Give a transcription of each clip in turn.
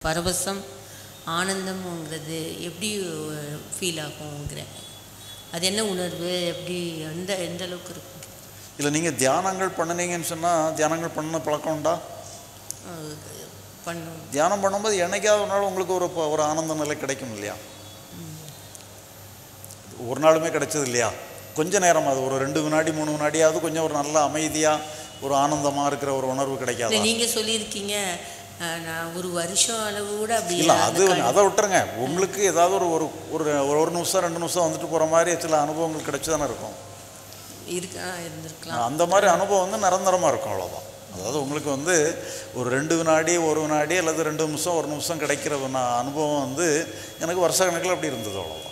பரவசம் ஆனந்தம்ங்கிறது எப்படி ஃபீல் ஆகுங்கிறேன் அது என்ன உணர்வு எப்படி எந்த எந்த அளவுக்கு இருக்கு இல்லை நீங்கள் தியானங்கள் பண்ணுனீங்கன்னு சொன்னால் தியானங்கள் பண்ண பழக்கம் உண்டா அஹ் பண்ணும் தியானம் பண்ணும்போது என்னைக்காவது ஒரு நாள் உங்களுக்கு ஒரு ப- ஒரு ஆனந்த நிலை கிடைக்கும் இல்லையா ஒரு நாளுமே கிடைச்சது இல்லையா கொஞ்ச நேரம் அது ஒரு ரெண்டு வினாடி மூணு வினாடியாவது கொஞ்சம் ஒரு நல்ல அமைதியாக ஒரு ஆனந்தமாக இருக்கிற ஒரு உணர்வு இல்லை கிடைக்காதா நீங்கள் சொல்லியிருக்கீங்க அஹ், நான் ஒரு வருஷம் அளவு கூட அப்படி இல்லை அந்த அது கா- அதை விட்டுருங்க உங்களுக்கு ஏதாவது ஒரு ஒரு ஒரு ஒரு நிமிஷம் ரெண்டு நிமிஷம் வந்துட்டு போகிற மாதிரி சில அனுபவங்கள் கிடைச்சு தானே இருக்கும் இருக்கு ஆ, இருந்திருக்கலாம் அந்த மாதிரி அனுபவம் வந்து நிரந்தரமாக இருக்கும் அவ்வளோதான் அதாவது உங்களுக்கு வந்து ஒரு ரெண்டு வினாடி ஒரு வினாடி அல்லது ரெண்டு நிமிஷம் ஒரு நிமிஷம் கிடைக்கிற ஒரு நா- அனுபவம் வந்து எனக்கு வருஷ கணக்கில் அப்படி இருந்தது அவ்வளோதான்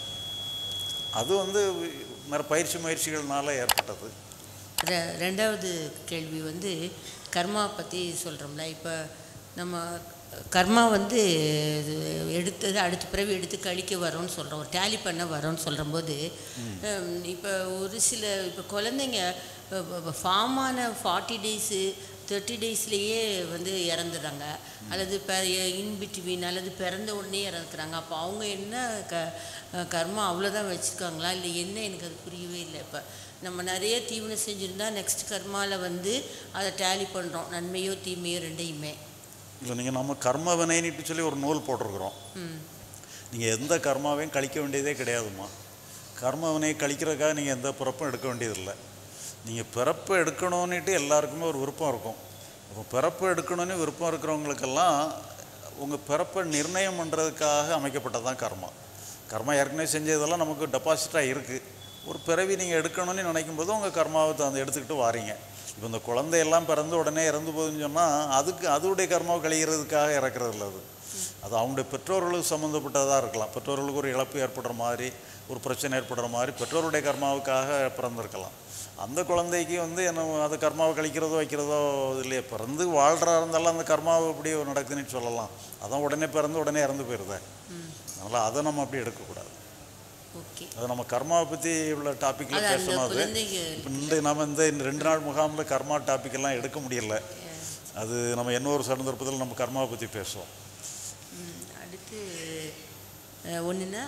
அது வந்து நிறைய பயிற்சி முயற்சிகள்னால ஏற்பட்டது ரெ- ரெண்டாவது கேள்வி வந்து கர்மா பற்றி சொல்கிறோம்ல இப்போ நம்ம கர்மா வந்து இது எடுத்தது அடுத்த பிறவி எடுத்து கழிக்க வரோம்னு சொல்கிறோம் ஒரு டேலி பண்ண வரோம்னு சொல்கிறம்போது இப்போ ஒரு சில இப்போ குழந்தைங்க ஃபார்ம் ஆன ஃபார்ட்டி டேஸு தேர்ட்டி டேஸ்லேயே வந்து இறந்துடுறாங்க அல்லது பெ இன் பிட்வீன் அல்லது பிறந்த உடனே இறந்துக்கிறாங்க அப்போ அவங்க என்ன க கர்மா அவ்வளோதான் வச்சுருக்காங்களா இல்லை என்ன எனக்கு அது புரியவே இல்லை இப்போ நம்ம நிறைய தீவனம் செஞ்சுருந்தா நெக்ஸ்ட் கர்மாவில் வந்து அதை டேலி பண்ணுறோம் நன்மையோ தீமையோ ரெண்டையுமே இல்லை நீங்கள் நம்ம கர்ம வினைன்னுட்டு சொல்லி ஒரு நூல் போட்டிருக்கிறோம் ம் நீங்கள் எந்த கர்மாவையும் கழிக்க வேண்டியதே கிடையாதும்மா கர்ம வினையை கழிக்கிறதுக்காக நீங்கள் எந்த பிறப்பும் எடுக்க வேண்டியதில்லை நீங்கள் பிறப்பு எடுக்கணும்னுட்டு எல்லாருக்குமே ஒரு விருப்பம் இருக்கும் அப்போ பிறப்பு எடுக்கணும்னு விருப்பம் இருக்கிறவங்களுக்கெல்லாம் உங்கள் பிறப்பை நிர்ணயம் பண்ணுறதுக்காக அமைக்கப்பட்டது தான் கர்மா கர்மா ஏற்கனவே செஞ்சதெல்லாம் நமக்கு டெபாசிட்டாக இருக்குது ஒரு பிறவி நீங்கள் எடுக்கணும்னு நினைக்கும் போது உங்கள் கர்மாவை அந்த எடுத்துக்கிட்டு வாரீங்க இப்போ இந்த குழந்தையெல்லாம் பிறந்து உடனே இறந்து போகுதுன்னு சொன்னால் அதுக்கு அதோடைய கர்மாவை கழிகிறதுக்காக இறக்குறது இல்லை அது அது அவங்களுடைய பெற்றோர்களுக்கு சம்மந்தப்பட்டதாக இருக்கலாம் பெற்றோர்களுக்கு ஒரு இழப்பு ஏற்படுற மாதிரி ஒரு பிரச்சனை ஏற்படுற மாதிரி பெற்றோருடைய கர்மாவுக்காக பிறந்திருக்கலாம் அந்த குழந்தைக்கு வந்து என்ன அது கர்மாவை கழிக்கிறதோ வைக்கிறதோ இல்லையே பிறந்து வாழ்கிறா இருந்தாலும் அந்த கர்மாவை அப்படி நடக்குதுன்னு சொல்லலாம் அதான் உடனே பிறந்து உடனே இறந்து போயிருதே அதனால் அதை நம்ம அப்படி எடுக்கக்கூடாது ஓகே அது நம்ம கர்மாவை பற்றி உள்ள டாப்பிக்கில் அது அந்த பேசணும் அது குழந்தைங்க இப்போ இந்த நம்ம இந்த இந்த ரெண்டு நாள் முகாமில் கர்மா டாபிக் எல்லாம் எடுக்க முடியல அது நம்ம இன்னொரு சந்தர்ப்பத்தில் நம்ம கர்மாவை பற்றி பேசுவோம் ம், அடுத்து ஒன்றுன்னா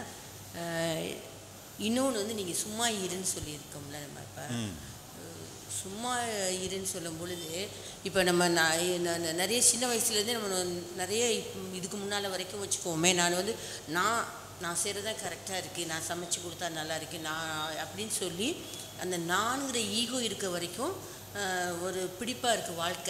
இன்னொன்று வந்து நீங்கள் சும்மா இருன்னு சொல்லியிருக்கோம்ல நம்ம இப்போ ம் சும்மா இருன்னு சொல்லும் பொழுது இப்போ நம்ம நான் நான் நிறைய சின்ன வயசுலேருந்தே நம்ம நிறைய இப்ப இதுக்கு முன்னால் வரைக்கும் வச்சுக்கோமே நான் வந்து நான் நான் செய்கிறது தான் கரெக்டாக இருக்குது நான் சமைச்சு கொடுத்தா நல்லா இருக்கு நான் அப்படின்னு சொல்லி அந்த நான்கிற ஈகோ இருக்க வரைக்கும் அஹ், ஒரு பிடிப்பாக இருக்குது வாழ்க்கை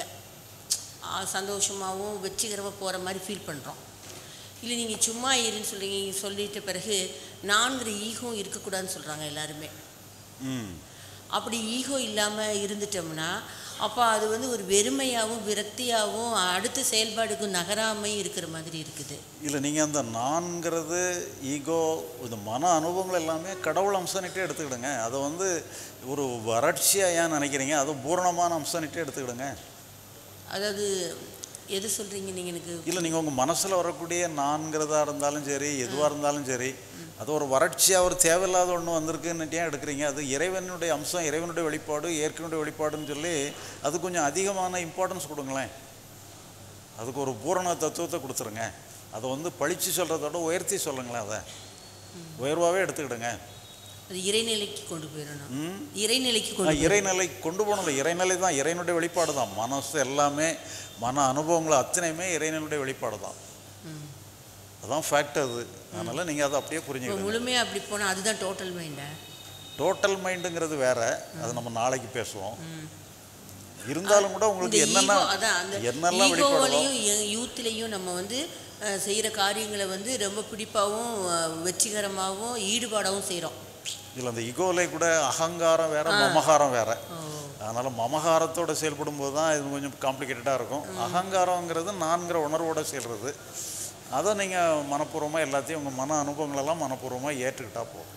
சந்தோஷமாகவும் வெற்றிகரமாக போகிற மாதிரி ஃபீல் பண்ணுறோம் இல்லை நீங்கள் சும்மா இருன்னு சொல்லி சொல்லிட்ட பிறகு நான்கிற ஈகோ இருக்கக்கூடாதுன்னு சொல்கிறாங்க எல்லாருமே ம் அப்படி ஈகோ இல்லாமல் இருந்துட்டோம்னா அப்போ அது வந்து ஒரு வெறுமையாகவும் விரக்தியாகவும் அடுத்த செயல்பாடுக்கு நகராமை இருக்கிற மாதிரி இருக்குது இல்லை நீங்கள் அந்த நான்கிறது ஈகோ இந்த மன அனுபவங்கள் எல்லாமே கடவுள் அம்சனிட்டே எடுத்துக்கிடுங்க அதை வந்து ஒரு வறட்சியாக ஏன் நினைக்கிறீங்க அது பூரணமான அம்சனிட்டே எடுத்துக்கிடுங்க அதாவது எது சொல்கிறீங்க நீங்கள் எனக்கு இல்லை நீங்கள் உங்கள் மனசில் வரக்கூடிய நான்கிறதா இருந்தாலும் சரி எதுவாக இருந்தாலும் சரி அது ஒரு வறட்சியாக ஒரு தேவையில்லாத ஒன்று வந்திருக்குன்னுட்டு ஏன் எடுக்கிறீங்க அது இறைவனுடைய அம்சம் இறைவனுடைய வெளிப்பாடு இயற்கையினுடைய வெளிப்பாடுன்னு சொல்லி அது கொஞ்சம் அதிகமான இம்பார்ட்டன்ஸ் கொடுங்களேன் அதுக்கு ஒரு பூரண தத்துவத்தை கொடுத்துருங்க அதை வந்து பழிச்சு சொல்கிறதோட உயர்த்தி சொல்லுங்களேன் அதை உயர்வாகவே எடுத்துக்கிடுங்க அது இறைநிலைக்கு கொண்டு போயிடணும் ம் இறைநிலைக்கு ஆ, கொண்டு இறைநிலை கொண்டு போகணும்ல இறைநிலை தான் இறைவனுடைய வெளிப்பாடு தான் மனசு எல்லாமே மன அனுபவங்கள் அத்தனையுமே இறைநிலையுடைய வெளிப்பாடு தான் ம். அதான் ஃபேக்ட் அது அதனால் நீங்கள் அதை அப்படியே இப்போ புரிஞ்சுக்கணும் முழுமையாக அப்படி போனால் அதுதான் டோட்டல் மைண்டா டோட்டல் மைண்டுங்கிறது வேற அது நம்ம நாளைக்கு பேசுவோம் இருந்தாலும் கூட உங்களுக்கு இந்த என்னென்ன ego அதான் அந்த என்னெல்லாம் வெளிப்பாடுதோ ஈகோவிலையும் யூத்லேயும் நம்ம வந்து செய்கிற காரியங்களை வந்து ரொம்ப பிடிப்பாகவும் அஹ், வெற்றிகரமாகவும் ஈடுபாடாகவும் செய்கிறோம் இதில் அந்த இகோலே கூட அகங்காரம் வேற மமகாரம் வேற அதனால் மமகாரத்தோட செயல்படும் போது தான் இது கொஞ்சம் காம்ப்ளிகேட்டடாக இருக்கும் அகங்காரங்கிறது நான்கிற உணர்வோட செயல்றது அதை நீங்கள் மனப்பூர்வமாக எல்லாத்தையும் உங்கள் மன அனுபவங்களெல்லாம் மனப்பூர்வமாக ஏற்றுக்கிட்டா போதும்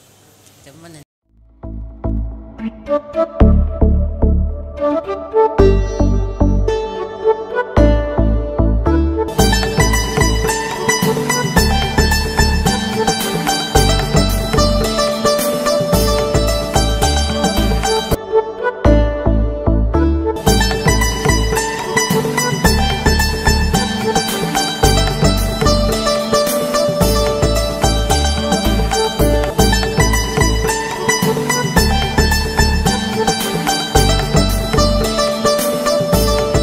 ரொம்ப நன்றி